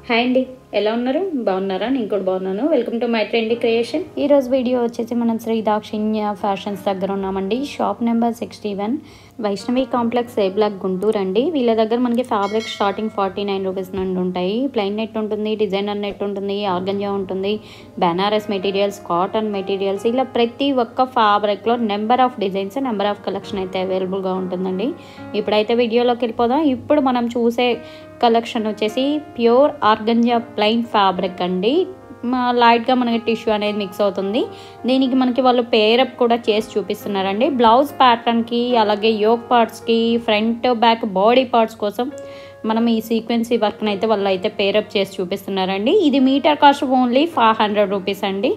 hi అండి ఎలా ఉన్నారు బాగున్నారా నేను కూడా బాగున్నాను welcome to my trendy creation ఈ రోజు వీడియో వచ్చేసి మనం శ్రీ దాక్షిణ్య ఫ్యాషన్స్ దగ్గర ఉన్నామండి shop number sixty one Vaishnavi complex A block Guntur అండి వీళ్ళ దగ్గర మనకి fabric starting forty nine rupees నుండి ఉంటాయి ప్లెయిన్ నెట్ ఉంటుంది డిజైనర్ నెట్ ఉంటుంది ఆర్గంజా ఉంటుంది బెనారస్ మెటీరియల్స్ కాటన్ మెటీరియల్స్ ఇలా ప్రతి ఒక్క ఫ్యాబ్రిక్లో number of designs number of collection అయితే అవైలబుల్గా ఉంటుందండి ఇప్పుడైతే వీడియోలోకి వెళ్ళిపోదాం ఇప్పుడు మనం చూసే కలెక్షన్ వచ్చేసి ప్యూర్ ఆర్గంజా ప్లెయిన్ ఫ్యాబ్రిక్ అండి మా- లైట్గా మనకి టిష్యూ అనేది మిక్స్ అవుతుంది దీనికి మనకి వాళ్ళు పేరప్ కూడా చేసి చూపిస్తున్నారండి బ్లౌజ్ ప్యాటర్న్కి అలాగే యోక్ పార్ట్స్కి ఫ్రంట్ బ్యాక్ బాడీ పార్ట్స్ కోసం మనం ఈ సీక్వెన్సీ వర్క్ని అయితే వాళ్ళు అయితే పేరప్ చేసి చూపిస్తున్నారండి ఇది metre cost only five hundred rupees అండి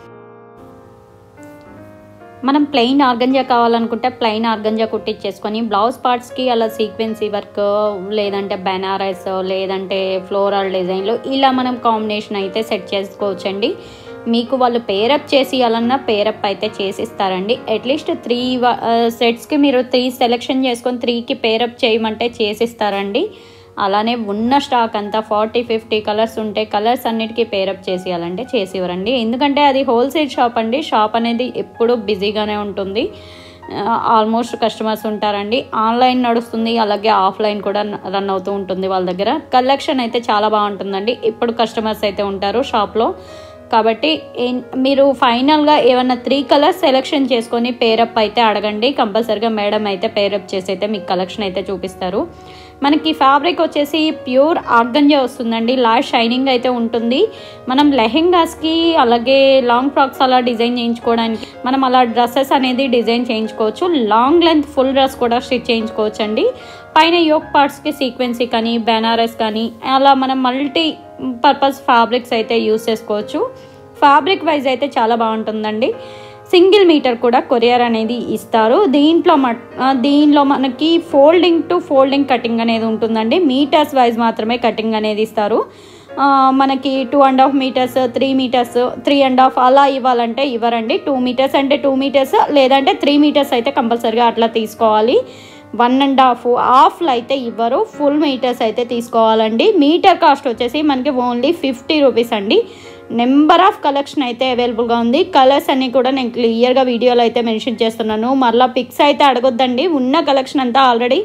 మనం ప్లెయిన్ ఆర్గంజా కావాలనుకుంటే ప్లెయిన్ ఆర్గంజా కుట్టించేసుకొని బ్లౌజ్ పార్ట్స్కి అలా సీక్వెన్సీ వర్క్ లేదంటే బెనారస్ లేదంటే ఫ్లోరల్ డిజైన్లు ఇలా మనం కాంబినేషన్ అయితే సెట్ చేసుకోవచ్చండి మీకు వాళ్ళు పేరప్ చేసి ఇవ్వాలన్నా పేరప్ అయితే చేసిస్తారండి అట్లీస్ట్ త్రీ సెట్స్కి మీరు త్రీ సెలెక్షన్ చేసుకొని త్రీకి పేరప్ చేయమంటే చేసిస్తారండి అలానే ఉన్న స్టాక్ అంతా ఫార్టీ ఫిఫ్టీ కలర్స్ ఉంటే కలర్స్ అన్నిటికీ పేరప్ చేసి ఇవ్వాలంటే చేసి ఇవ్వరండి ఎందుకంటే అది హోల్సేల్ షాప్ అండి షాప్ అనేది ఎప్పుడూ బిజీగానే ఉంటుంది ఆల్మోస్ట్ కస్టమర్స్ ఉంటారండి ఆన్లైన్ నడుస్తుంది అలాగే ఆఫ్లైన్ కూడా రన్ అవుతూ ఉంటుంది వాళ్ళ దగ్గర కలెక్షన్ అయితే చాలా బాగుంటుందండి ఇప్పుడు కస్టమర్స్ అయితే ఉంటారు షాప్లో కాబట్టి ఏం- మీరు ఫైనల్గా ఏమన్నా త్రీ కలర్స్ సెలెక్షన్ చేసుకొని పేరప్ అయితే అడగండి కంపల్సరిగా మేడం అయితే పేరప్ చేసి అయితే మీకు కలెక్షన్ అయితే చూపిస్తారు మనకి ఫ్యాబ్రిక్ వచ్చేసి ప్యూర్ ఆర్గంజా వస్తుందండి లాస్ట్ షైనింగ్ అయితే ఉంటుంది మనం లెహెంగాస్కి అలాగే లాంగ్ ఫ్రాక్స్ అలా డిజైన్ చేయించుకోవడానికి మనం అలా డ్రెస్సెస్ అనేది డిజైన్ చేయించుకోవచ్చు లాంగ్ లెంత్ ఫుల్ డ్రెస్ కూడా స్టిచ్ చేయించుకోవచ్చు అండి పైన యోక్ పార్ట్స్కి సీక్వెన్సీ కానీ బెనారస్ కానీ అలా మనం మల్టీ పర్పస్ ఫ్యాబ్రిక్స్ అయితే యూస్ చేసుకోవచ్చు ఫ్యాబ్రిక్ వైజ్ అయితే చాలా బాగుంటుందండి సింగిల్ మీటర్ కూడా కొరియర్ అనేది ఇస్తారు దీంట్లో మ ఆ, దీనిలో మనకి ఫోల్డింగ్ టు ఫోల్డింగ్ కటింగ్ అనేది ఉంటుందండి మీటర్స్ వైజ్ మాత్రమే కటింగ్ అనేది ఇస్తారు ఆ, మనకి two and half metres three metres three and half అలా ఇవ్వాలంటే ఇవ్వరండి టూ మీటర్స్ అంటే టూ మీటర్స్ లేదంటే త్రీ మీటర్స్ అయితే కంపల్సరీగా అట్లా తీసుకోవాలి వన్ అండ్ హాఫ్ హాఫ్లు అయితే ఇవ్వరు ఫుల్ మీటర్స్ అయితే తీసుకోవాలండి మీటర్ కాస్ట్ వచ్చేసి మనకి ఓన్లీ ఫిఫ్టీ రూపీస్ అండి నెంబర్ ఆఫ్ కలెక్షన్ అయితే అవైలబుల్గా ఉంది కలర్స్ అన్నీ కూడా నేను క్లియర్గా వీడియోలో అయితే మెన్షన్ చేస్తున్నాను మరలా పిక్స్ అయితే అడగొద్దండి ఉన్న కలెక్షన్ అంతా ఆల్రెడీ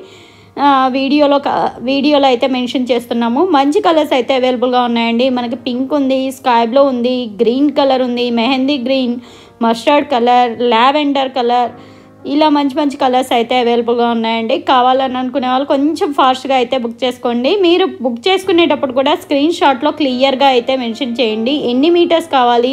వీడియోలో క- వీడియోలో అయితే మెన్షన్ చేస్తున్నాము మంచి కలర్స్ అయితే అవైలబుల్గా ఉన్నాయండి మనకి పింక్ ఉంది స్కై బ్లూ ఉంది గ్రీన్ కలర్ ఉంది mehndi green mustard colour lavender colour ఇలా మంచి మంచి కలర్స్ అయితే అవైలబుల్గా ఉన్నాయండి కావాలని అనుకునే వాళ్ళు కొంచెం ఫాస్ట్గా అయితే బుక్ చేసుకోండి మీరు బుక్ చేసుకునేటప్పుడు కూడా స్క్రీన్ షాట్లో క్లియర్గా అయితే మెన్షన్ చేయండి ఎన్ని మీటర్స్ కావాలి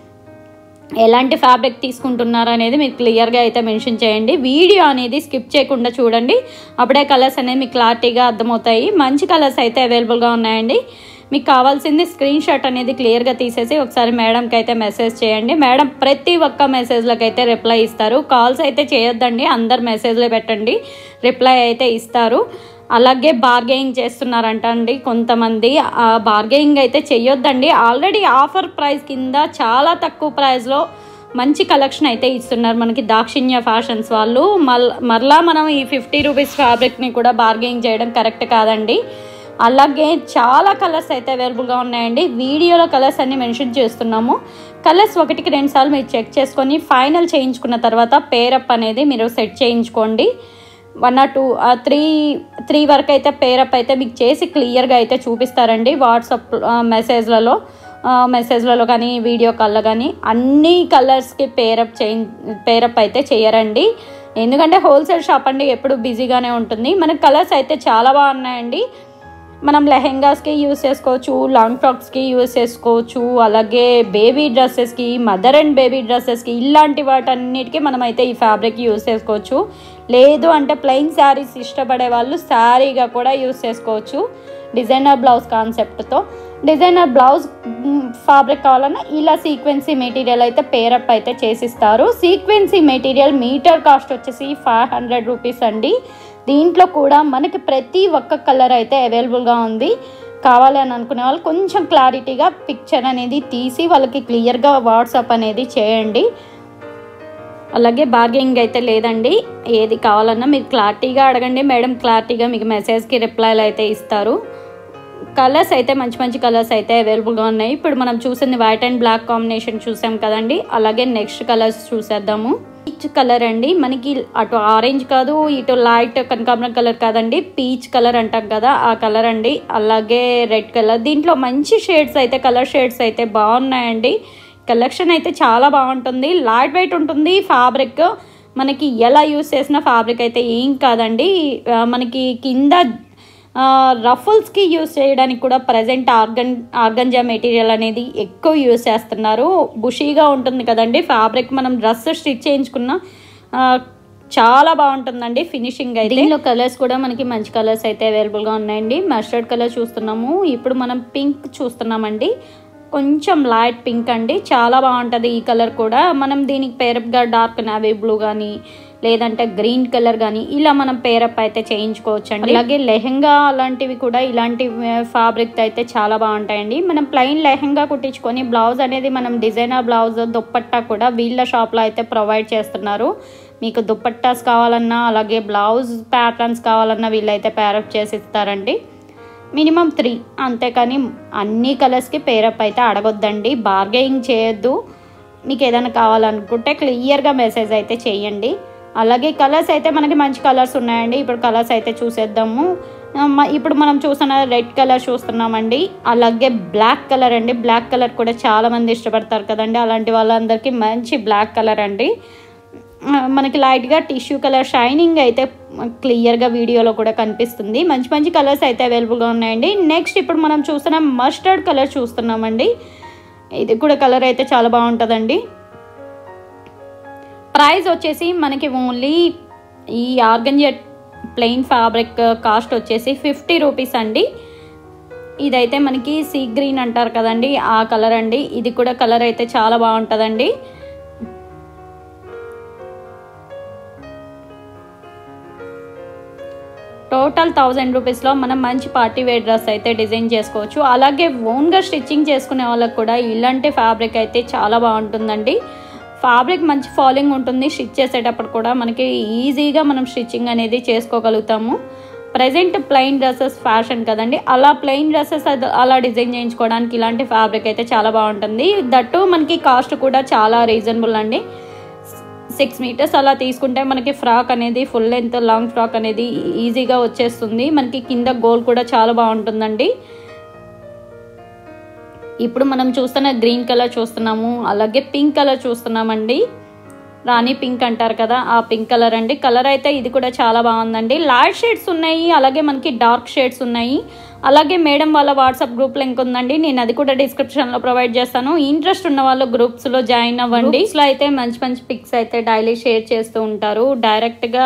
ఎలాంటి ఫ్యాబ్రిక్ తీసుకుంటున్నారు అనేది మీరు క్లియర్గా అయితే మెన్షన్ చేయండి వీడియో అనేది స్కిప్ చేయకుండా చూడండి అప్పుడే కలర్స్ అనేది మీకు క్లారిటీగా అర్థమవుతాయి మంచి కలర్స్ అయితే అవైలబుల్గా ఉన్నాయండి మీకు కావాల్సింది స్క్రీన్ షాట్ అనేది క్లియర్గా తీసేసి ఒకసారి మేడంకి అయితే మెసేజ్ చేయండి మేడం ప్రతి ఒక్క మెసేజ్లకు అయితే రిప్లై ఇస్తారు కాల్స్ అయితే చేయొద్దండి అందరు మెసేజ్లే పెట్టండి రిప్లై అయితే ఇస్తారు అలాగే బార్గెయింగ్ చేస్తున్నారంట అండి కొంతమంది ఆ బార్గెయింగ్ అయితే చెయ్యొద్దండి ఆల్రెడీ ఆఫర్ ప్రైస్ కింద చాలా తక్కువ ప్రైస్లో మంచి కలెక్షన్ అయితే ఇస్తున్నారు మనకి దాక్షిణ్య ఫ్యాషన్స్ వాళ్ళు మల్ మరలా మనం ఈ ఫిఫ్టీ రూపీస్ ఫ్యాబ్రిక్ని కూడా బార్గెయింగ్ చేయడం కరెక్ట్ కాదండి అలాగే చాలా కలర్స్ అయితే అవైలబుల్గా ఉన్నాయండి వీడియోలో కలర్స్ అన్ని మెన్షన్ చేస్తున్నాము కలర్స్ ఒకటికి రెండు సార్లు మీరు చెక్ చేసుకొని ఫైనల్ చేయించుకున్న తర్వాత పేరప్ అనేది మీరు సెట్ చేయించుకోండి one or two three three వరకు అయితే పేరప్ అయితే మీకు చేసి క్లియర్గా అయితే చూపిస్తారండి వాట్సాప్ మెసేజ్లలో మెసేజ్లలో కానీ వీడియో కాల్లో కానీ అన్ని కలర్స్కి పేరప్ చేయి పేరప్ అయితే చేయరండి ఎందుకంటే హోల్సేల్ షాప్ అండి ఎప్పుడు బిజీగానే ఉంటుంది మనకి కలర్స్ అయితే చాలా బాగున్నాయండి మనం లెహెంగాస్కి యూస్ చేసుకోవచ్చు లాంగ్ ఫ్రాక్స్కి యూస్ చేసుకోవచ్చు అలాగే బేబీ డ్రెస్సెస్కి మదర్ అండ్ బేబీ డ్రెస్సెస్కి ఇలాంటి వాటన్నిటికీ మనం అయితే ఈ ఫ్యాబ్రిక్ యూస్ చేసుకోవచ్చు లేదు అంటే ప్లెయిన్ శారీస్ ఇష్టపడే వాళ్ళు శారీగా కూడా యూస్ చేసుకోవచ్చు డిజైనర్ బ్లౌజ్ కాన్సెప్ట్తో డిజైనర్ బ్లౌజ్ ఫ్యాబ్రిక్ కావాలన్నా ఇలా సీక్వెన్సీ మెటీరియల్ అయితే పేరప్ అయితే చేసిస్తారు సీక్వెన్సీ మెటీరియల్ మీటర్ కాస్ట్ వచ్చేసి ఫైవ్ హండ్రెడ్ రూపీస్ అండి దీంట్లో కూడా మనకి ప్రతి ఒక్క కలర్ అయితే అవైలబుల్గా ఉంది కావాలి అని అనుకునే వాళ్ళు కొంచెం క్లారిటీగా పిక్చర్ అనేది తీసి వాళ్ళకి క్లియర్గా వాట్సాప్ అనేది చేయండి అలాగే బార్గెనింగ్ అయితే లేదండి ఏది కావాలన్నా మీరు క్లారిటీగా అడగండి మేడం క్లారిటీగా మీకు మెసేజ్కి రిప్లైలు అయితే ఇస్తారు కలర్స్ అయితే మంచి మంచి కలర్స్ అయితే అవైలబుల్గా ఉన్నాయి ఇప్పుడు మనం చూసింది వైట్ అండ్ బ్లాక్ కాంబినేషన్ చూసాం కదండి అలాగే నెక్స్ట్ కలర్స్ చూసేద్దాము పీచ్ కలర్ అండి మనకి అటు ఆరెంజ్ కాదు ఇటు లైట్ కనకాంబరం కలర్ కాదండి పీచ్ కలర్ అంటాం కదా ఆ కలర్ అండి అలాగే రెడ్ కలర్ దీంట్లో మంచి షేడ్స్ అయితే కలర్ షేడ్స్ అయితే బాగున్నాయండి కలెక్షన్ అయితే చాలా బాగుంటుంది లైట్ వెయిట్ ఉంటుంది ఫ్యాబ్రిక్ మనకి ఎలా యూస్ చేసిన ఫ్యాబ్రిక్ అయితే ఏం కాదండి ఆ, మనకి కింద రఫుల్స్కి యూస్ చేయడానికి కూడా ప్రజెంట్ ఆర్గన్ ఆర్గంజా మెటీరియల్ అనేది ఎక్కువ యూస్ చేస్తున్నారు బుషీగా ఉంటుంది కదండి ఫ్యాబ్రిక్ మనం డ్రెస్ స్టిచ్ చేయించుకున్న ఆ, చాలా బాగుంటుందండి ఫినిషింగ్ అయితే దీనిలో కలర్స్ కూడా మనకి మంచి కలర్స్ అయితే అవైలబుల్గా ఉన్నాయండి మస్టర్డ్ కలర్ చూస్తున్నాము ఇప్పుడు మనం పింక్ చూస్తున్నామండి కొంచెం లైట్ పింక్ అండి చాలా బాగుంటుంది ఈ కలర్ కూడా మనం దీనికి పేరప్గా డార్క్ నావీ బ్లూ కానీ లేదంటే గ్రీన్ కలర్ కానీ ఇలా మనం పేరప్ అయితే చేయించుకోవచ్చు అండి అలాగే లెహెంగా అలాంటివి కూడా ఇలాంటి ఫ్యాబ్రిక్ అయితే చాలా బాగుంటాయండి మనం ప్లెయిన్ లెహెంగా కుట్టించుకొని బ్లౌజ్ అనేది మనం డిజైనర్ బ్లౌజ్ దుప్పట్టా కూడా వీళ్ళ షాప్లో అయితే ప్రొవైడ్ చేస్తున్నారు మీకు దుప్పట్టాస్ కావాలన్నా అలాగే బ్లౌజ్ ప్యాటర్న్స్ కావాలన్నా వీళ్ళైతే పేరప్ చేసి ఇస్తారండి మినిమం త్రీ అంతేకాని అన్ని కలర్స్కి పేరప్ అయితే అడగొద్దండి బార్గెయింగ్ చేయొద్దు మీకు ఏదైనా కావాలనుకుంటే క్లియర్గా మెసేజ్ అయితే చేయండి అలాగే కలర్స్ అయితే మనకి మంచి కలర్స్ ఉన్నాయండి ఇప్పుడు కలర్స్ అయితే చూసేద్దాము ఆ, మ- ఇప్పుడు మనం చూస్తున్న రెడ్ కలర్ చూస్తున్నామండి అలాగే బ్లాక్ కలర్ అండి బ్లాక్ కలర్ కూడా చాలా మంది ఇష్టపడతారు కదండి అలాంటి వాళ్ళందరికీ మంచి బ్లాక్ కలర్ అండి ఆ, మనకి లైట్గా టిష్యూ కలర్ షైనింగ్ అయితే క్లియర్గా వీడియోలో కూడా కనిపిస్తుంది మంచి మంచి కలర్స్ అయితే అవైలబుల్గా ఉన్నాయండి నెక్స్ట్ ఇప్పుడు మనం చూస్తున్న మస్టర్డ్ కలర్ చూస్తున్నామండి ఇది కూడా కలర్ అయితే చాలా బాగుంటుందండి ప్రైస్ వచ్చేసి మనకి ఓన్లీ ఈ ఆర్గంజెట్ ప్లెయిన్ ఫ్యాబ్రిక్ కాస్ట్ వచ్చేసి ఫిఫ్టీ రూపీస్ అండి ఇదైతే మనకి సీ గ్రీన్ అంటారు కదండి ఆ కలర్ అండి ఇది కూడా కలర్ అయితే చాలా బాగుంటుందండి టోటల్ థౌజండ్ రూపీస్లో మనం మంచి పార్టీ వేర్ డ్రెస్ అయితే డిజైన్ చేసుకోవచ్చు అలాగే ఓన్గా స్టిచ్చింగ్ చేసుకునే వాళ్ళకి కూడా ఇలాంటి ఫ్యాబ్రిక్ అయితే చాలా బాగుంటుందండి ఫ్యాబ్రిక్ మంచి ఫాలింగ్ ఉంటుంది స్టిచ్ చేసేటప్పుడు కూడా మనకి ఈజీగా మనం స్టిచ్చింగ్ అనేది చేసుకోగలుగుతాము ప్రజెంట్ ప్లెయిన్ డ్రెస్సెస్ ఫ్యాషన్ కదండి అలా ప్లెయిన్ డ్రెస్సెస్ అలా డిజైన్ చేయించుకోవడానికి ఇలాంటి ఫ్యాబ్రిక్ అయితే చాలా బాగుంటుంది దట్టు మనకి కాస్ట్ కూడా చాలా రీజనబుల్ అండి సిక్స్ మీటర్స్ అలా తీసుకుంటే మనకి ఫ్రాక్ అనేది ఫుల్ లెంత్ లాంగ్ ఫ్రాక్ అనేది ఈజీగా వచ్చేస్తుంది మనకి కింద గోల్ కూడా చాలా బాగుంటుందండి ఇప్పుడు మనం చూస్తున్న గ్రీన్ కలర్ చూస్తున్నాము అలాగే పింక్ కలర్ చూస్తున్నామండి రాణి పింక్ అంటారు కదా ఆ పింక్ కలర్ అండి కలర్ అయితే ఇది కూడా చాలా బాగుందండి లైట్ షేడ్స్ ఉన్నాయి అలాగే మనకి డార్క్ షేడ్స్ ఉన్నాయి అలాగే మేడం వాళ్ళ వాట్సాప్ గ్రూప్ లింక్ ఉందండి నేను అది కూడా డిస్క్రిప్షన్లో ప్రొవైడ్ చేస్తాను ఇంట్రెస్ట్ ఉన్న వాళ్ళు గ్రూప్స్లో జాయిన్ అవ్వండి లో అయితే మంచి మంచి పిక్స్ అయితే డైలీ షేర్ చేస్తూ ఉంటారు డైరెక్ట్గా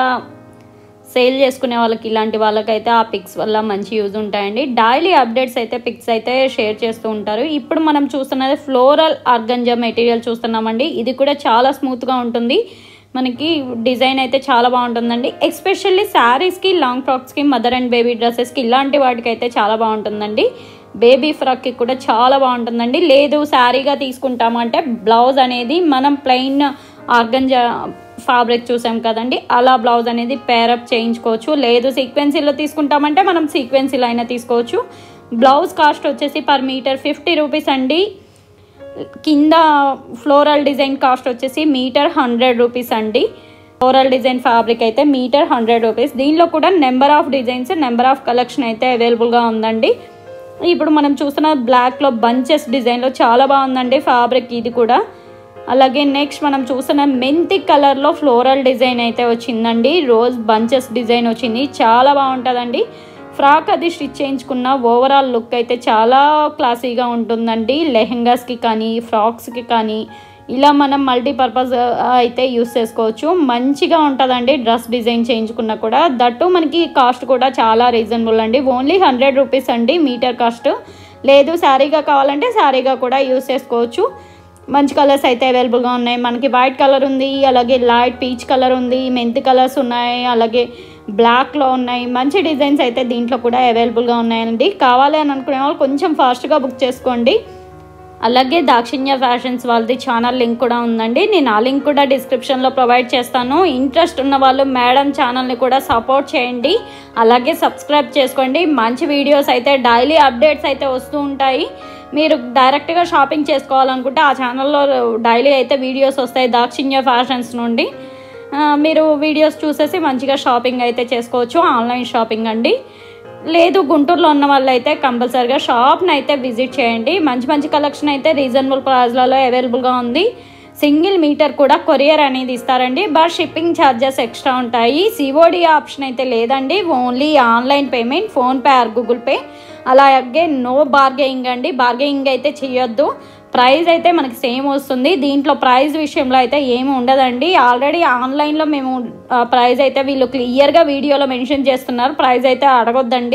సేల్ చేసుకునే వాళ్ళకి ఇలాంటి వాళ్ళకైతే ఆ పిక్స్ వల్ల మంచి యూజ్ ఉంటాయండి డైలీ అప్డేట్స్ అయితే పిక్స్ అయితే షేర్ చేస్తూ ఉంటారు ఇప్పుడు మనం చూస్తున్నది ఫ్లోరల్ ఆర్గంజా మెటీరియల్ చూస్తున్నామండి ఇది కూడా చాలా స్మూత్గా ఉంటుంది మనకి డిజైన్ అయితే చాలా బాగుంటుందండి ఎస్పెషల్లీ శారీస్కి లాంగ్ ఫ్రాక్స్కి మదర్ అండ్ బేబీ డ్రెస్సెస్కి ఇలాంటి వాటికి అయితే చాలా బాగుంటుందండి బేబీ ఫ్రాక్కి కూడా చాలా బాగుంటుందండి లేదు శారీగా తీసుకుంటామంటే బ్లౌజ్ అనేది మనం ప్లెయిన్ ఆర్గంజా ఫ్యాబ్రిక్ చూసాం కదండి అలా బ్లౌజ్ అనేది పేరప్ చేయించుకోవచ్చు లేదు సీక్వెన్సీలో తీసుకుంటామంటే మనం సీక్వెన్సీలో అయినా తీసుకోవచ్చు బ్లౌజ్ కాస్ట్ వచ్చేసి పర్ మీటర్ ఫిఫ్టీ రూపీస్ అండి కింద ఫ్లోరల్ డిజైన్ కాస్ట్ వచ్చేసి మీటర్ హండ్రెడ్ రూపీస్ అండి ఫ్లోరల్ డిజైన్ ఫ్యాబ్రిక్ అయితే మీటర్ హండ్రెడ్ రూపీస్ దీనిలో కూడా number of designs number of collection అయితే అవైలబుల్గా ఉందండి ఇప్పుడు మనం చూస్తున్న బ్లాక్లో బంచెస్ డిజైన్లో చాలా బాగుందండి ఫ్యాబ్రిక్ ఇది కూడా అలాగే నెక్స్ట్ మనం చూస్తున్న మెంతి కలర్లో ఫ్లోరల్ డిజైన్ అయితే వచ్చిందండి రోజ్ బంచెస్ డిజైన్ వచ్చింది చాలా బాగుంటుందండి ఫ్రాక్ అది స్టిచ్ చేయించుకున్న ఓవరాల్ లుక్ అయితే చాలా క్లాసీగా ఉంటుందండి లెహెంగాస్కి కానీ ఫ్రాక్స్కి కానీ ఇలా మనం మల్టీపర్పస్ అయితే యూస్ చేసుకోవచ్చు మంచిగా ఉంటుందండి డ్రెస్ డిజైన్ చేయించుకున్నా కూడా దట్టు మనకి కాస్ట్ కూడా చాలా రీజనబుల్ అండి ఓన్లీ హండ్రెడ్ రూపీస్ అండి మీటర్ కాస్ట్ లేదు శారీగా కావాలంటే శారీగా కూడా యూస్ చేసుకోవచ్చు మంచి కలర్స్ అయితే అవైలబుల్గా ఉన్నాయి మనకి వైట్ కలర్ ఉంది అలాగే లైట్ పీచ్ కలర్ ఉంది మెంతి కలర్స్ ఉన్నాయి అలాగే బ్లాక్లో ఉన్నాయి మంచి డిజైన్స్ అయితే దీంట్లో కూడా అవైలబుల్గా ఉన్నాయండి కావాలి అని అనుకునే వాళ్ళు కొంచెం ఫాస్ట్గా బుక్ చేసుకోండి అలాగే దాక్షిణ్య ఫ్యాషన్స్ వాళ్ళది ఛానల్ లింక్ కూడా ఉందండి నేను ఆ లింక్ కూడా డిస్క్రిప్షన్లో ప్రొవైడ్ చేస్తాను ఇంట్రెస్ట్ ఉన్న వాళ్ళు మేడం ఛానల్ని కూడా సపోర్ట్ చేయండి అలాగే సబ్స్క్రైబ్ చేసుకోండి మంచి వీడియోస్ అయితే డైలీ అప్డేట్స్ అయితే వస్తూ ఉంటాయి మీరు డైరెక్ట్గా షాపింగ్ చేసుకోవాలనుకుంటే ఆ ఛానల్లో డైలీ అయితే వీడియోస్ వస్తాయి దాక్షిణ్య ఫ్యాషన్స్ నుండి ఆ, మీరు వీడియోస్ చూసేసి మంచిగా షాపింగ్ అయితే చేసుకోవచ్చు ఆన్లైన్ షాపింగ్ అండి లేదు గుంటూరులో ఉన్న వాళ్ళు అయితే కంపల్సరిగా షాప్ని అయితే విజిట్ చేయండి మంచి మంచి కలెక్షన్ అయితే రీజనబుల్ ప్రైస్లలో అవైలబుల్గా ఉంది సింగిల్ మీటర్ కూడా కొరియర్ అనేది ఇస్తారండి బట్ షిప్పింగ్ ఛార్జెస్ ఎక్స్ట్రా ఉంటాయి సిఓడి ఆప్షన్ అయితే లేదండి only online payment PhonePe or Google Pay అలాగే నో బార్గెయింగ్ అండి బార్గెయింగ్ అయితే చేయొద్దు ప్రైస్ అయితే మనకి సేమ్ వస్తుంది దీంట్లో ప్రైస్ విషయంలో అయితే ఏమి ఉండదండి ఆల్రెడీ ఆన్లైన్లో మేము ప్రైస్ అయితే వీళ్ళు క్లియర్గా వీడియోలో మెన్షన్ చేస్తున్నారు ప్రైస్ అయితే అడగొద్దండి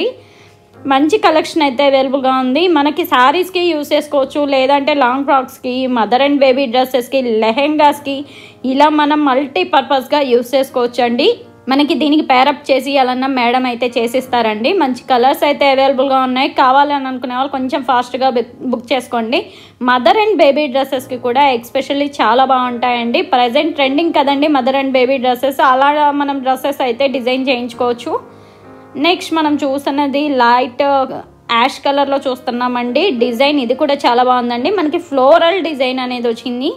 మంచి కలెక్షన్ అయితే అవైలబుల్గా ఉంది మనకి శారీస్కి యూస్ చేసుకోవచ్చు లేదంటే లాంగ్ ఫ్రాక్స్కి మదర్ అండ్ బేబీ డ్రెస్సెస్కి లెహెంగాస్కి ఇలా మనం మల్టీపర్పస్గా యూస్ చేసుకోవచ్చు అండి మనకి దీనికి పేరప్ చేసి అలాన్న మేడం అయితే చేసిస్తారండి మంచి కలర్స్ అయితే అవైలబుల్గా ఉన్నాయి కావాలని అనుకునే వాళ్ళు కొంచెం ఫాస్ట్గా బుక్ చేసుకోండి మదర్ అండ్ బేబీ డ్రెస్సెస్కి కూడా ఎక్స్పెషల్లీ చాలా బాగుంటాయండి ప్రజెంట్ ట్రెండింగ్ కదండి మదర్ అండ్ బేబీ డ్రెస్సెస్ అలా మనం డ్రెస్సెస్ అయితే డిజైన్ చేయించుకోవచ్చు నెక్స్ట్ మనం చూస్తున్నది లైట్ యాష్ కలర్లో చూస్తున్నామండి డిజైన్ ఇది కూడా చాలా బాగుందండి మనకి ఫ్లోరల్ డిజైన్ అనేది వచ్చింది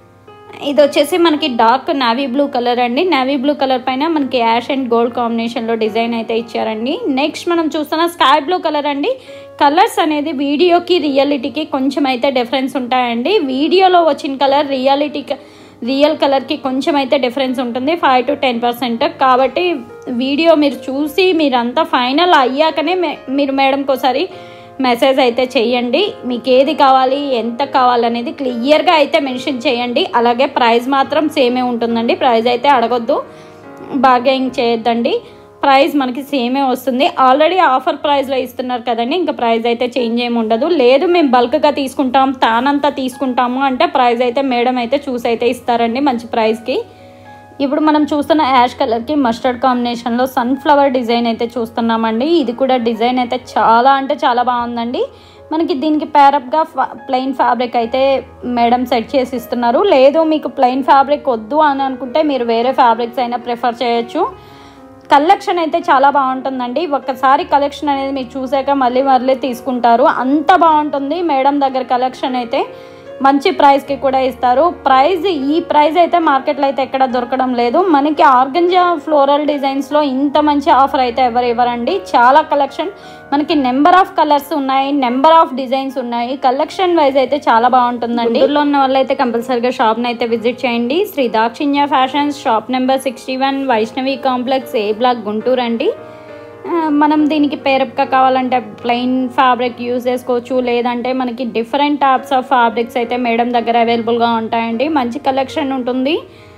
ఇది వచ్చేసి మనకి డార్క్ నావీ బ్లూ కలర్ అండి నావీ బ్లూ కలర్ పైన మనకి యాష్ అండ్ గోల్డ్ కాంబినేషన్లో డిజైన్ అయితే ఇచ్చారండి నెక్స్ట్ మనం చూస్తున్న స్కై బ్లూ కలర్ అండి కలర్స్ అనేది వీడియోకి రియాలిటీకి కొంచెం అయితే డిఫరెన్స్ ఉంటాయండి వీడియోలో వచ్చిన కలర్ రియాలిటీ రియల్ కలర్కి కొంచెం అయితే డిఫరెన్స్ ఉంటుంది ఫైవ్ టు టెన్ పర్సెంట్ కాబట్టి వీడియో మీరు చూసి మీరంతా ఫైనల్ అయ్యాకనే మే- మీరు మేడంకి ఒకసారి మెసేజ్ అయితే చేయండి మీకు ఏది కావాలి ఎంత కావాలనేది క్లియర్గా అయితే మెన్షన్ చేయండి అలాగే ప్రైస్ మాత్రం సేమే ఉంటుందండి ప్రైస్ అయితే అడగొద్దు బార్గెయింగ్ చేయొద్దండి ప్రైస్ మనకి సేమే వస్తుంది ఆల్రెడీ ఆఫర్ ప్రైస్లో ఇస్తున్నారు కదండి ఇంకా ప్రైస్ అయితే చేంజ్ ఏమి ఉండదు లేదు మేము బల్క్గా తీసుకుంటాం తానంతా తీసుకుంటాము అంటే ప్రైస్ అయితే మేడం అయితే చూసి అయితే ఇస్తారండి మంచి ప్రైస్కి ఇప్పుడు మనం చూస్తున్న యాష్ కలర్కి మస్టర్డ్ కాంబినేషన్లో సన్ఫ్లవర్ డిజైన్ అయితే చూస్తున్నామండి ఇది కూడా డిజైన్ అయితే చాలా అంటే చాలా బాగుందండి మనకి దీనికి ప్యారప్గా ప్లెయిన్ ఫ్యాబ్రిక్ అయితే మేడం సెట్ చేసి ఇస్తున్నారు లేదు మీకు ప్లెయిన్ ఫ్యాబ్రిక్ వద్దు అని అనుకుంటే మీరు వేరే ఫ్యాబ్రిక్స్ అయినా ప్రిఫర్ చేయొచ్చు కలెక్షన్ అయితే చాలా బాగుంటుందండి ఒక్కసారి కలెక్షన్ అనేది మీరు చూసాక మళ్ళీ మళ్ళీ తీసుకుంటారు అంత బాగుంటుంది మేడం దగ్గర కలెక్షన్ అయితే మంచి ప్రైస్కి కూడా ఇస్తారు ప్రైస్ ఈ ప్రైస్ అయితే మార్కెట్లో అయితే ఎక్కడ దొరకడం లేదు మనకి ఆర్గంజా ఫ్లోరల్ డిజైన్స్లో ఇంత మంచి ఆఫర్ అయితే ఎవరు ఇవ్వరండి చాలా కలెక్షన్ మనకి నెంబర్ ఆఫ్ కలర్స్ ఉన్నాయి నెంబర్ ఆఫ్ డిజైన్స్ ఉన్నాయి కలెక్షన్ వైజ్ అయితే చాలా బాగుంటుందండి ఊర్లో ఉన్న వాళ్ళైతే కంపల్సరీగా షాప్ని అయితే విజిట్ చేయండి Shri Dakshinya fashions shop number sixty one Vaishnavi complex A block Guntur అండి ఆ, మనం దీనికి పేరప్గా కావాలంటే ప్లెయిన్ ఫ్యాబ్రిక్ యూజ్ చేసుకోవచ్చు లేదంటే మనకి డిఫరెంట్ టైప్స్ ఆఫ్ ఫ్యాబ్రిక్స్ అయితే మేడం దగ్గర అవైలబుల్గా ఉంటాయండి మంచి కలెక్షన్ ఉంటుంది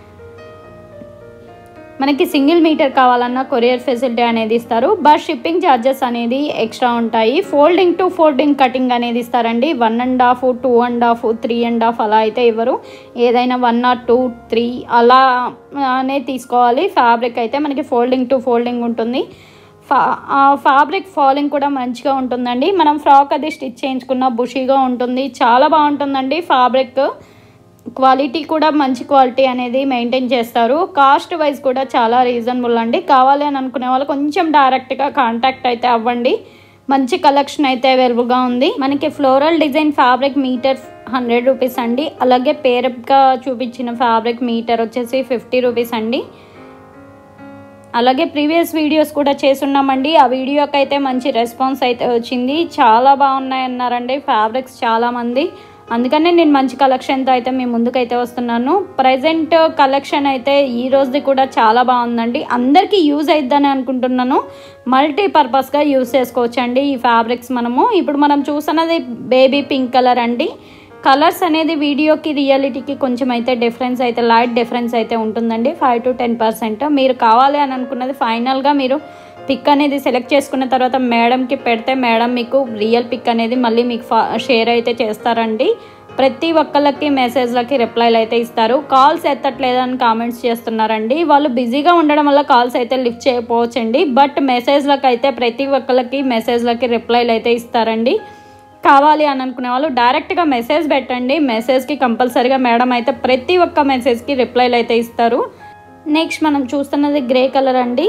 మనకి సింగిల్ మీటర్ కావాలన్నా కొరియర్ ఫెసిలిటీ అనేది ఇస్తారు బట్ షిప్పింగ్ ఛార్జెస్ అనేది ఎక్స్ట్రా ఉంటాయి ఫోల్డింగ్ టు ఫోల్డింగ్ కటింగ్ అనేది ఇస్తారండి one and half two and half three and half అలా అయితే ఇవ్వరు ఏదైనా వన్ ఆర్ టూ త్రీ అలా అనే తీసుకోవాలి ఫ్యాబ్రిక్ అయితే మనకి ఫోల్డింగ్ టు ఫోల్డింగ్ ఉంటుంది ఫా ఆ ఫ్యాబ్రిక్ ఫాలింగ్ కూడా మంచిగా ఉంటుందండి మనం ఫ్రాక్ అది స్టిచ్ చేయించుకున్న బుషీగా ఉంటుంది చాలా బాగుంటుందండి ఫ్యాబ్రిక్ క్వాలిటీ కూడా మంచి క్వాలిటీ అనేది మెయింటైన్ చేస్తారు కాస్ట్ వైజ్ కూడా చాలా రీజనబుల్ అండి కావాలి అని అనుకునే వాళ్ళు కొంచెం డైరెక్ట్గా కాంటాక్ట్ అయితే అవ్వండి మంచి కలెక్షన్ అయితే అవైలబుల్గా ఉంది మనకి floral design fabric metre hundred rupees అండి అలాగే పేరప్గా చూపించిన ఫ్యాబ్రిక్ మీటర్ వచ్చేసి ఫిఫ్టీ రూపీస్ అండి అలాగే ప్రీవియస్ వీడియోస్ కూడా చేసున్నామండి ఆ వీడియోకి అయితే మంచి రెస్పాన్స్ అయితే వచ్చింది చాలా బాగున్నాయి అన్నారండి ఫ్యాబ్రిక్స్ చాలామంది అందుకనే నేను మంచి కలెక్షన్తో అయితే మీ ముందుకైతే వస్తున్నాను ప్రజెంట్ కలెక్షన్ అయితే ఈ రోజుది కూడా చాలా బాగుందండి అందరికీ యూజ్ అయిద్దని అనుకుంటున్నాను మల్టీపర్పస్గా యూజ్ చేసుకోవచ్చు అండి ఈ ఫ్యాబ్రిక్స్ మనము ఇప్పుడు మనం చూస్తున్నది బేబీ పింక్ కలర్ అండి కలర్స్ అనేది వీడియోకి రియాలిటీకి కొంచెం అయితే డిఫరెన్స్ అయితే లైట్ డిఫరెన్స్ అయితే ఉంటుందండి ఫైవ్ టు టెన్ పర్సెంట్ మీరు కావాలి అని అనుకున్నది ఫైనల్గా మీరు పిక్ అనేది సెలెక్ట్ చేసుకున్న తర్వాత మేడంకి పెడితే మేడం మీకు రియల్ పిక్ అనేది మళ్ళీ మీకు షేర్ అయితే చేస్తారండి ప్రతి ఒక్కళ్ళకి మెసేజ్లకి రిప్లైలు అయితే ఇస్తారు కాల్స్ ఎత్తట్లేదని కామెంట్స్ చేస్తున్నారండి వాళ్ళు బిజీగా ఉండడం వల్ల కాల్స్ అయితే లిఫ్ట్ చేయకపోవచ్చండి బట్ మెసేజ్లకు అయితే ప్రతి ఒక్కళ్ళకి మెసేజ్లకి రిప్లైలు అయితే ఇస్తారండి కావాలి అని అనుకునే వాళ్ళు డైరెక్ట్గా మెసేజ్ పెట్టండి మెసేజ్కి కంపల్సరీగా మేడం అయితే ప్రతి ఒక్క మెసేజ్కి రిప్లైలు అయితే ఇస్తారు నెక్స్ట్ మనం చూస్తున్నది గ్రే కలర్ అండి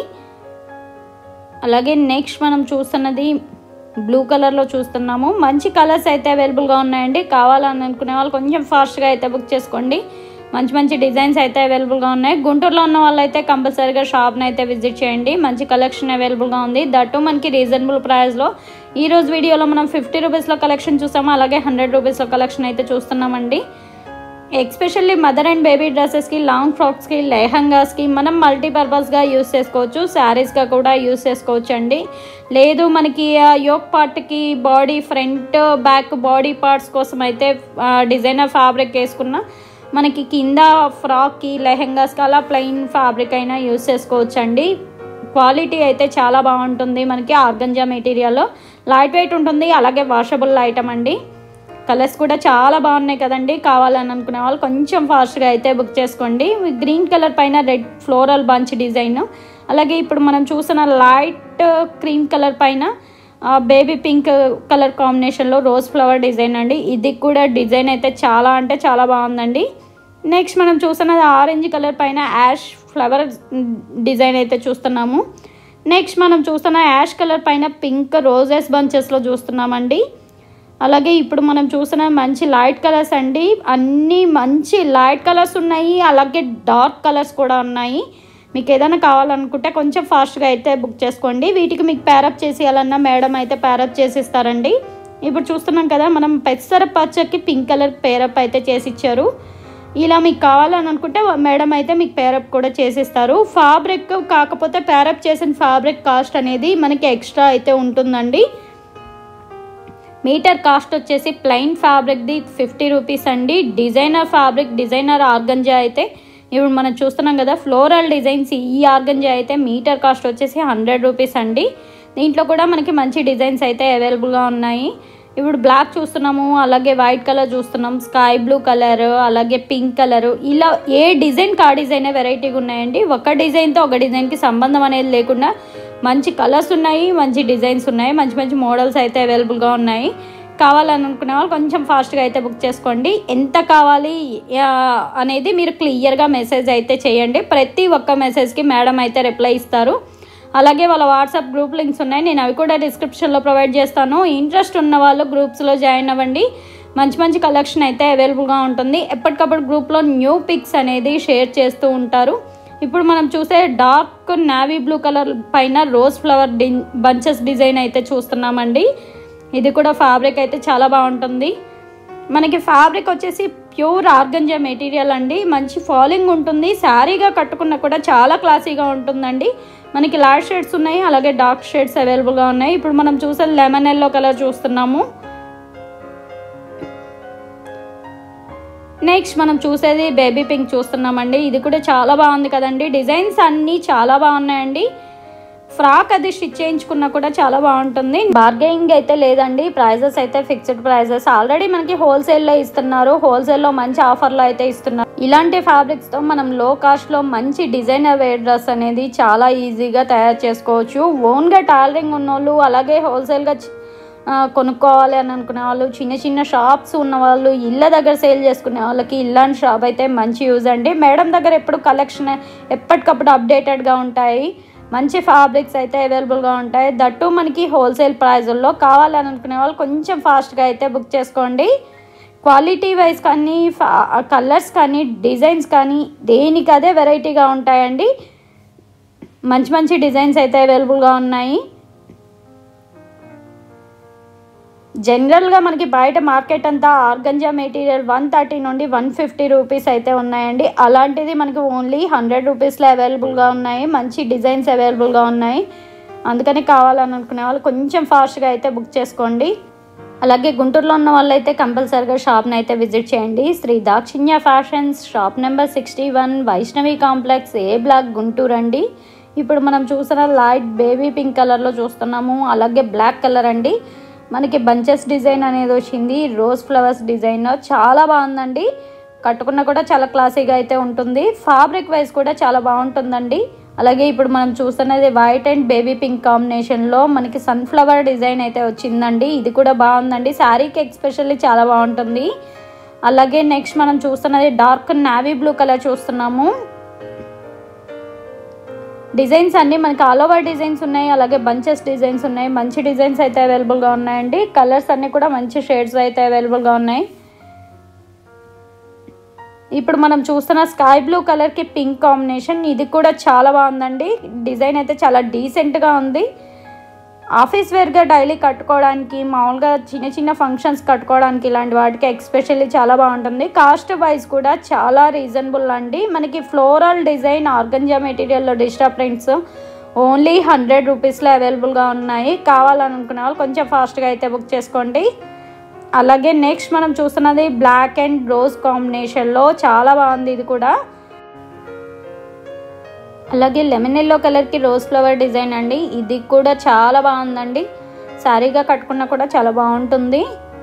అలాగే నెక్స్ట్ మనం చూస్తున్నది బ్లూ కలర్లో చూస్తున్నాము మంచి కలర్స్ అయితే అవైలబుల్గా ఉన్నాయండి కావాలని అనుకునే వాళ్ళు కొంచెం ఫాస్ట్గా అయితే బుక్ చేసుకోండి మంచి మంచి డిజైన్స్ అయితే అవైలబుల్గా ఉన్నాయి గుంటూరులో ఉన్న వాళ్ళైతే కంపల్సరీగా షాప్ని అయితే విజిట్ చేయండి మంచి కలెక్షన్ అవైలబుల్గా ఉంది దట్టు మనకి రీజనబుల్ ప్రైస్లో ఈ రోజు వీడియోలో మనం ఫిఫ్టీ రూపీస్లో కలెక్షన్ చూసాము అలాగే హండ్రెడ్ రూపీస్లో కలెక్షన్ అయితే చూస్తున్నామండి ఎక్స్పెషల్లీ మదర్ అండ్ బేబీ డ్రెస్సెస్కి లాంగ్ ఫ్రాక్స్కి లెహంగాస్కి మనం మల్టీపర్పస్గా యూస్ చేసుకోవచ్చు శారీస్గా కూడా యూస్ చేసుకోవచ్చు అండి లేదు మనకి యోక్ పార్ట్కి body front back body parts కోసం అయితే డిజైనర్ ఫ్యాబ్రిక్ వేసుకున్న మనకి కింద ఫ్రాక్కి లెహంగాస్కి అలా ప్లెయిన్ ఫ్యాబ్రిక్ అయినా యూస్ చేసుకోవచ్చు అండి క్వాలిటీ అయితే చాలా బాగుంటుంది మనకి ఆర్గంజా మెటీరియల్ లైట్ వెయిట్ ఉంటుంది అలాగే వాషబుల్ ఐటమ్ అండి కలర్స్ కూడా చాలా బాగున్నాయి కదండి కావాలని అనుకునే వాళ్ళు కొంచెం ఫాస్ట్గా అయితే బుక్ చేసుకోండి గ్రీన్ కలర్ పైన రెడ్ ఫ్లోరల్ బంచ్ డిజైన్ అలాగే ఇప్పుడు మనం చూసిన లైట్ క్రీమ్ కలర్ పైన బేబీ పింక్ కలర్ కాంబినేషన్లో రోజ్ ఫ్లవర్ డిజైన్ అండి ఇది కూడా డిజైన్ అయితే చాలా అంటే చాలా బాగుందండి నెక్స్ట్ మనం చూస్తున్నది ఆరెంజ్ కలర్ పైన యాష్ ఫ్లవర్ డిజైన్ అయితే చూస్తున్నాము నెక్స్ట్ మనం చూస్తున్న యాష్ కలర్ పైన పింక్ రోజెస్ బంచెస్లో చూస్తున్నామండి అలాగే ఇప్పుడు మనం చూసిన మంచి లైట్ కలర్స్ అండి అన్నీ మంచి లైట్ కలర్స్ ఉన్నాయి అలాగే డార్క్ కలర్స్ కూడా ఉన్నాయి మీకు ఏదైనా కావాలనుకుంటే కొంచెం ఫాస్ట్గా అయితే బుక్ చేసుకోండి వీటికి మీకు ప్యారప్ చేసేయాలన్నా మేడం అయితే ప్యారప్ చేసిస్తారండి ఇప్పుడు చూస్తున్నాం కదా మనం పెసర పచ్చకి పింక్ కలర్ పేరప్ అయితే చేసి ఇచ్చారు ఇలా మీకు కావాలని అనుకుంటే మేడం అయితే మీకు పేరప్ కూడా చేసిస్తారు ఫ్యాబ్రిక్ కాకపోతే పేరప్ చేసిన ఫ్యాబ్రిక్ కాస్ట్ అనేది మనకి ఎక్స్ట్రా అయితే ఉంటుందండి మీటర్ కాస్ట్ వచ్చేసి ప్లెయిన్ ఫ్యాబ్రిక్ది ఫిఫ్టీ రూపీస్ అండి డిజైనర్ ఫ్యాబ్రిక్ డిజైనర్ ఆర్గంజా అయితే ఇప్పుడు మనం చూస్తున్నాం కదా ఫ్లోరల్ డిజైన్స్ ఈ ఆర్గంజా అయితే మీటర్ కాస్ట్ వచ్చేసి హండ్రెడ్ రూపీస్ అండి దీంట్లో కూడా మనకి మంచి డిజైన్స్ అయితే అవైలబుల్గా ఉన్నాయి ఇప్పుడు బ్లాక్ చూస్తున్నాము అలాగే వైట్ కలర్ చూస్తున్నాం స్కై బ్లూ కలర్ అలాగే పింక్ కలర్ ఇలా ఏ డిజైన్కి ఆ డిజైనే వెరైటీగా ఉన్నాయండి ఒక డిజైన్తో ఒక డిజైన్కి సంబంధం అనేది లేకుండా మంచి కలర్స్ ఉన్నాయి మంచి డిజైన్స్ ఉన్నాయి మంచి మంచి మోడల్స్ అయితే అవైలబుల్గా ఉన్నాయి కావాలని అనుకునే వాళ్ళు కొంచెం ఫాస్ట్గా అయితే బుక్ చేసుకోండి ఎంత కావాలి ఆ, అనేది మీరు క్లియర్గా మెసేజ్ అయితే చేయండి ప్రతి ఒక్క మెసేజ్కి మేడం అయితే రిప్లై ఇస్తారు అలాగే వాళ్ళ వాట్సాప్ గ్రూప్ లింక్స్ ఉన్నాయి నేను అవి కూడా డిస్క్రిప్షన్లో ప్రొవైడ్ చేస్తాను ఇంట్రెస్ట్ ఉన్న వాళ్ళు గ్రూప్స్లో జాయిన్ అవ్వండి మంచి మంచి కలెక్షన్ అయితే అవైలబుల్గా ఉంటుంది ఎప్పటికప్పుడు గ్రూప్లో న్యూ పిక్స్ అనేది షేర్ చేస్తూ ఉంటారు ఇప్పుడు మనం చూసే డార్క్ నావీ బ్లూ కలర్ పైన రోజ్ ఫ్లవర్ డి బంచెస్ డిజైన్ అయితే చూస్తున్నామండి ఇది కూడా ఫ్యాబ్రిక్ అయితే చాలా బాగుంటుంది మనకి ఫ్యాబ్రిక్ వచ్చేసి ప్యూర్ ఆర్గంజా మెటీరియల్ అండి మంచి ఫాలింగ్ ఉంటుంది శారీగా కట్టుకున్న కూడా చాలా క్లాసీగా ఉంటుందండి మనకి లైట్ షేడ్స్ ఉన్నాయి అలాగే డార్క్ షేడ్స్ అవైలబుల్గా ఉన్నాయి ఇప్పుడు మనం చూసే లెమన్ ఎల్లో కలర్ చూస్తున్నాము నెక్స్ట్ మనం చూసేది బేబీ పింక్ చూస్తున్నామండి ఇది కూడా చాలా బాగుంది కదండి డిజైన్స్ అన్నీ చాలా బాగున్నాయండి ఫ్రాక్ అది స్టిచ్ చేయించుకున్నా కూడా చాలా బాగుంటుంది బార్గెనింగ్ అయితే లేదండి ప్రైజెస్ అయితే ఫిక్స్డ్ ప్రైజెస్ ఆల్రెడీ మనకి హోల్సేల్లో ఇస్తున్నారు హోల్సేల్లో మంచి ఆఫర్లో అయితే ఇస్తున్నారు ఇలాంటి ఫ్యాబ్రిక్స్తో మనం లో కాస్ట్లో మంచి డిజైనర్ వేర్ డ్రెస్ అనేది చాలా ఈజీగా తయారు చేసుకోవచ్చు ఓన్గా టైలరింగ్ ఉన్నోళ్ళు అలాగే హోల్సేల్గా ఆ, కొనుక్కోవాలి అని అనుకునే వాళ్ళు చిన్న చిన్న షాప్స్ ఉన్న వాళ్ళు ఇళ్ళ దగ్గర సేల్ చేసుకునే వాళ్ళకి ఇలాంటి షాప్ అయితే మంచి యూజ్ అండి మేడం దగ్గర ఎప్పుడు కలెక్షన్ ఎప్పటికప్పుడు అప్డేటెడ్గా ఉంటాయి మంచి ఫ్యాబ్రిక్స్ అయితే అవైలబుల్గా ఉంటాయి దట్టు మనకి హోల్సేల్ ప్రైజుల్లో కావాలని అనుకునే వాళ్ళు కొంచెం ఫాస్ట్గా అయితే బుక్ చేసుకోండి క్వాలిటీ వైజ్ కానీ కలర్స్ కానీ డిజైన్స్ కానీ దేనికి అదే వెరైటీగా ఉంటాయండి మంచి మంచి డిజైన్స్ అయితే అవైలబుల్గా ఉన్నాయి జనరల్గా మనకి బయట మార్కెట్ అంతా ఆర్గంజా మెటీరియల్ వన్ థర్టీ నుండి వన్ ఫిఫ్టీ రూపీస్ అయితే ఉన్నాయండి అలాంటిది మనకి ఓన్లీ హండ్రెడ్ రూపీస్లో అవైలబుల్గా ఉన్నాయి మంచి డిజైన్స్ అవైలబుల్గా ఉన్నాయి అందుకని కావాలని అనుకునే వాళ్ళు కొంచెం ఫాస్ట్గా అయితే బుక్ చేసుకోండి అలాగే గుంటూరులో ఉన్న వాళ్ళైతే కంపల్సరిగా షాప్ని అయితే విజిట్ చేయండి Shri Dakshinya fashions shop number sixty one Vaishnavi complex A block Guntur అండి ఇప్పుడు మనం చూసిన లైట్ బేబీ పింక్ కలర్లో చూస్తున్నాము అలాగే బ్లాక్ కలర్ అండి మనకి బంచెస్ డిజైన్ అనేది వచ్చింది రోజ్ ఫ్లవర్స్ డిజైన్ చాలా బాగుందండి కట్టుకున్న కూడా చాలా క్లాసీగా అయితే ఉంటుంది ఫ్యాబ్రిక్ వైజ్ కూడా చాలా బాగుంటుందండి అలాగే ఇప్పుడు మనం చూస్తున్నది వైట్ అండ్ బేబీ పింక్ కాంబినేషన్లో మనకి సన్ఫ్లవర్ డిజైన్ అయితే వచ్చిందండి ఇది కూడా బాగుందండి శారీకి ఎక్స్పెషల్లీ చాలా బాగుంటుంది అలాగే నెక్స్ట్ మనం చూస్తున్నది డార్క్ నావీ బ్లూ కలర్ చూస్తున్నాము డిజైన్స్ అన్నీ మనకి ఆల్ ఓవర్ డిజైన్స్ ఉన్నాయి అలాగే బంచెస్ డిజైన్స్ ఉన్నాయి మంచి డిజైన్స్ అయితే అవైలబుల్గా ఉన్నాయండి కలర్స్ అన్నీ కూడా మంచి షేడ్స్ అయితే అవైలబుల్గా ఉన్నాయి ఇప్పుడు మనం చూస్తున్న స్కై బ్లూ కలర్కి పింక్ కాంబినేషన్ ఇది కూడా చాలా బాగుందండి డిజైన్ అయితే చాలా డీసెంట్గా ఉంది ఆఫీస్ వేర్గా డైలీ కట్టుకోవడానికి మామూలుగా చిన్న చిన్న ఫంక్షన్స్ కట్టుకోవడానికి ఇలాంటి వాటికి ఎక్స్పెషల్లీ చాలా బాగుంటుంది కాస్ట్ వైజ్ కూడా చాలా రీజనబుల్ అండి మనకి ఫ్లోరల్ డిజైన్ ఆర్గంజా మెటీరియల్లో డిజిటల్ ప్రింట్స్ ఓన్లీ హండ్రెడ్ రూపీస్లో అవైలబుల్గా ఉన్నాయి కావాలనుకునే వాళ్ళు కొంచెం ఫాస్ట్గా అయితే బుక్ చేసుకోండి అలాగే నెక్స్ట్ మనం చూస్తున్నది బ్లాక్ అండ్ రోజ్ కాంబినేషన్లో చాలా బాగుంది ఇది కూడా అలాగే లెమన్ ఎల్లో కలర్కి రోజ్ ఫ్లవర్ డిజైన్ అండి ఇది కూడా చాలా బాగుందండి శారీగా కట్టుకున్నా కూడా చాలా బాగుంటుంది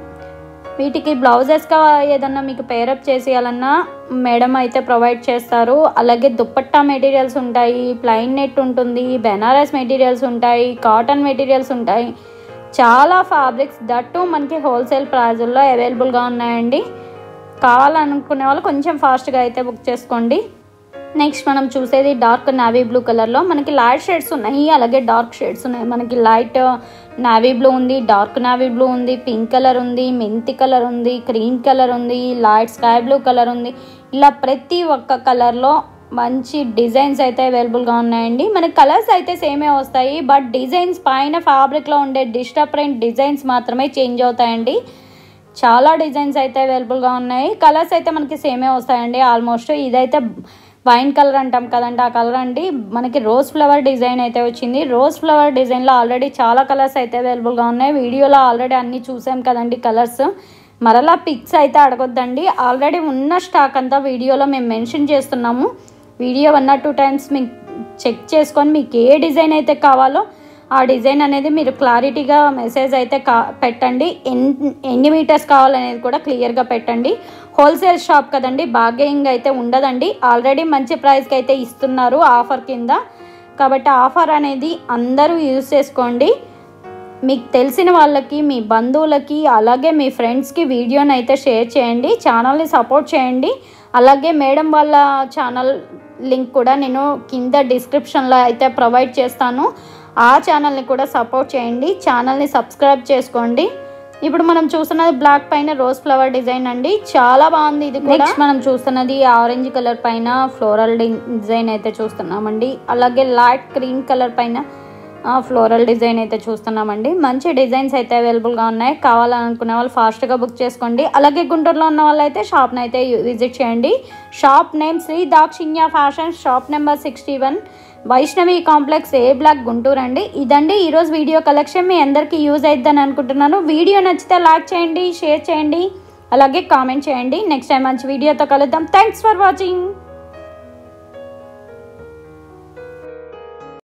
వీటికి బ్లౌజెస్గా ఏదన్నా మీకు పేరప్ చేసేయాలన్నా మేడం అయితే ప్రొవైడ్ చేస్తారు అలాగే దుప్పట్టా మెటీరియల్స్ ఉంటాయి ప్లైన్ నెట్ ఉంటుంది బెనారస్ మెటీరియల్స్ ఉంటాయి కాటన్ మెటీరియల్స్ ఉంటాయి చాలా ఫ్యాబ్రిక్స్ దట్టు మనకి హోల్సేల్ ప్రైజుల్లో అవైలబుల్గా ఉన్నాయండి కావాలనుకునే వాళ్ళు కొంచెం ఫాస్ట్గా అయితే బుక్ చేసుకోండి నెక్స్ట్ మనం చూసేది డార్క్ నావీ బ్లూ కలర్లో మనకి లైట్ షేడ్స్ ఉన్నాయి అలాగే డార్క్ షేడ్స్ ఉన్నాయి మనకి లైట్ నావీ బ్లూ ఉంది డార్క్ నావీ బ్లూ ఉంది పింక్ కలర్ ఉంది మెంతి కలర్ ఉంది క్రీమ్ కలర్ ఉంది లైట్ స్కై బ్లూ కలర్ ఉంది ఇలా ప్రతి ఒక్క కలర్లో మంచి డిజైన్స్ అయితే అవైలబుల్గా ఉన్నాయండి మనకి కలర్స్ అయితే సేమే వస్తాయి బట్ డిజైన్స్ పైన ఫ్యాబ్రిక్లో ఉండే డిస్టర్బ్ ప్రింట్ డిజైన్స్ మాత్రమే చేంజ్ అవుతాయండి చాలా డిజైన్స్ అయితే అవైలబుల్గా ఉన్నాయి కలర్స్ అయితే మనకి సేమే వస్తాయండి ఆల్మోస్ట్ ఇదైతే వైన్ కలర్ అంటాం కదండి ఆ కలర్ అండి మనకి రోజ్ ఫ్లవర్ డిజైన్ అయితే వచ్చింది రోజ్ ఫ్లవర్ డిజైన్లో ఆల్రెడీ చాలా కలర్స్ అయితే అవైలబుల్గా ఉన్నాయి వీడియోలో ఆల్రెడీ అన్నీ చూసాం కదండి కలర్స్ మరలా పిక్స్ అయితే అడగొద్దండి ఆల్రెడీ ఉన్న స్టాక్ అంతా వీడియోలో మేము మెన్షన్ చేస్తున్నాము video one or two times మీకు చెక్ చేసుకొని మీకు ఏ డిజైన్ అయితే కావాలో ఆ డిజైన్ అనేది మీరు క్లారిటీగా మెసేజ్ అయితే కా పెట్టండి ఎన్ ఎన్ని మీటర్స్ కావాలనేది కూడా క్లియర్గా పెట్టండి హోల్సేల్ షాప్ కదండి బార్గెనింగ్ అయితే ఉండదండి ఆల్రెడీ మంచి ప్రైస్కి అయితే ఇస్తున్నారు ఆఫర్ కింద కాబట్టి ఆఫర్ అనేది అందరూ యూజ్ చేసుకోండి మీకు తెలిసిన వాళ్ళకి మీ బంధువులకి అలాగే మీ ఫ్రెండ్స్కి వీడియోని అయితే షేర్ చేయండి ఛానల్ని సపోర్ట్ చేయండి అలాగే మేడం వాళ్ళ ఛానల్ లింక్ కూడా నేను కింద డిస్క్రిప్షన్లో అయితే ప్రొవైడ్ చేస్తాను ఆ ఛానల్ని కూడా సపోర్ట్ చేయండి ఛానల్ని సబ్స్క్రైబ్ చేసుకోండి ఇప్పుడు మనం చూస్తున్నది బ్లాక్ పైన రోజ్ ఫ్లవర్ డిజైన్ అండి చాలా బాగుంది ఇది నెక్స్ట్ మనం చూస్తున్నది ఆరెంజ్ కలర్ పైన ఫ్లోరల్ డిజైన్ అయితే చూస్తున్నామండి అలాగే లైట్ క్రీమ్ కలర్ పైన ఫ్లోరల్ డిజైన్ అయితే చూస్తున్నామండి మంచి డిజైన్స్ అయితే అవైలబుల్గా ఉన్నాయి కావాలనుకునే వాళ్ళు ఫాస్ట్గా బుక్ చేసుకోండి అలాగే గుంటూరులో ఉన్న వాళ్ళు అయితే షాప్ని అయితే విజిట్ చేయండి shop name Shri Dakshinya fashion shop number sixty one Vaishnavi complex A block Guntur అండి ఇదండి ఈరోజు వీడియో కలెక్షన్ మీ అందరికీ యూజ్ అయిద్దని అనుకుంటున్నాను వీడియో నచ్చితే లైక్ చేయండి షేర్ చేయండి అలాగే కామెంట్ చేయండి నెక్స్ట్ టైం మంచి వీడియోతో కలుద్దాం థ్యాంక్స్ ఫర్ వాచింగ్